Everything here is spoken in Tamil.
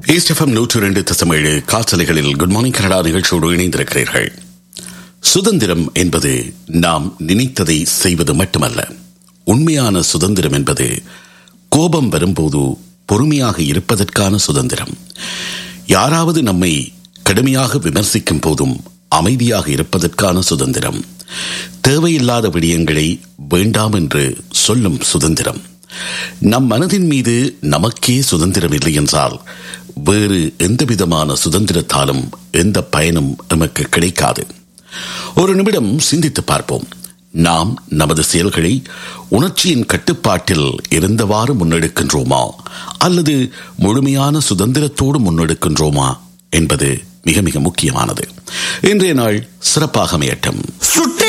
ஈஸ்டெஃபம் நூற்று இரண்டு தசமேழு காற்றலைகளில் குட் மார்னிங் கனடா நிகழ்ச்சியோடு இணைந்திருக்கிறீர்கள் சுதந்திரம் என்பது நாம் நினைத்ததை செய்வது மட்டுமல்ல உண்மையான சுதந்திரம் என்பது கோபம் வரும்போது பொறுமையாக இருப்பதற்கான சுதந்திரம் யாராவது நம்மை கடுமையாக விமர்சிக்கும் போதும் அமைதியாக இருப்பதற்கான சுதந்திரம் தேவையில்லாத விடயங்களை வேண்டாம் என்று சொல்லும் சுதந்திரம் நம் மனதின் மீது நமக்கே சுதந்திரம் இல்லை என்றால் வேறு எந்த விதமான சுதந்திரத்தாலும் எந்த பயனும் நமக்கு கிடைக்காது ஒரு நிமிடம் சிந்தித்து பார்ப்போம் நாம் நமது செயல்களை உணர்ச்சியின் கட்டுப்பாட்டில் இருந்தவாறு முன்னெடுக்கின்றோமா அல்லது முழுமையான சுதந்திரத்தோடு முன்னெடுக்கின்றோமா என்பது மிக மிக முக்கியமானது இன்றைய நாள் சிறப்பாக அமையட்டும் சுட்டி